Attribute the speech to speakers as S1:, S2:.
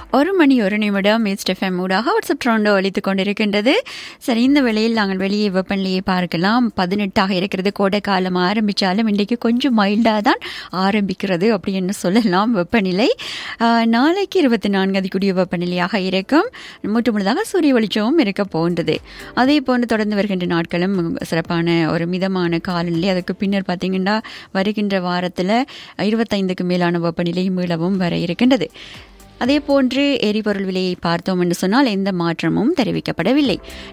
S1: ஒரு மணி ஒரு நிமிடம் மிஸ்ட் எஃப்எம் ஊடாக வாட்ஸ்அப் ட்ரோண்டோ அளித்துக் கொண்டிருக்கின்றது சரி இந்த வேளையில் நாங்கள் வெளியே வெப்பநிலையை பார்க்கலாம் பதினெட்டாக இருக்கிறது கோடை காலம் ஆரம்பித்தாலும் இன்றைக்கு கொஞ்சம் மைல்டாக தான் ஆரம்பிக்கிறது அப்படின்னு சொல்லலாம் வெப்பநிலை ஆஹ், நாளைக்கு இருபத்தி நான்கு அதிகூடிய வெப்பநிலையாக இருக்கும் முற்று முழுதாக சூரிய வெளிச்சமும் இருக்க போன்றது அதே போன்று தொடர்ந்து வருகின்ற நாட்களும் சிறப்பான ஒரு மிதமான காலநிலை அதுக்கு பின்னர் பார்த்தீங்கன்னா வருகின்ற வாரத்தில் இருபத்தைந்துக்கு மேலான வெப்பநிலை மீளவும் வர இருக்கின்றது அதே போன்று எரிபொருள் விலையை பார்த்தோம் என்று சொன்னால் எந்த மாற்றமும் தெரிவிக்கப்படவில்லை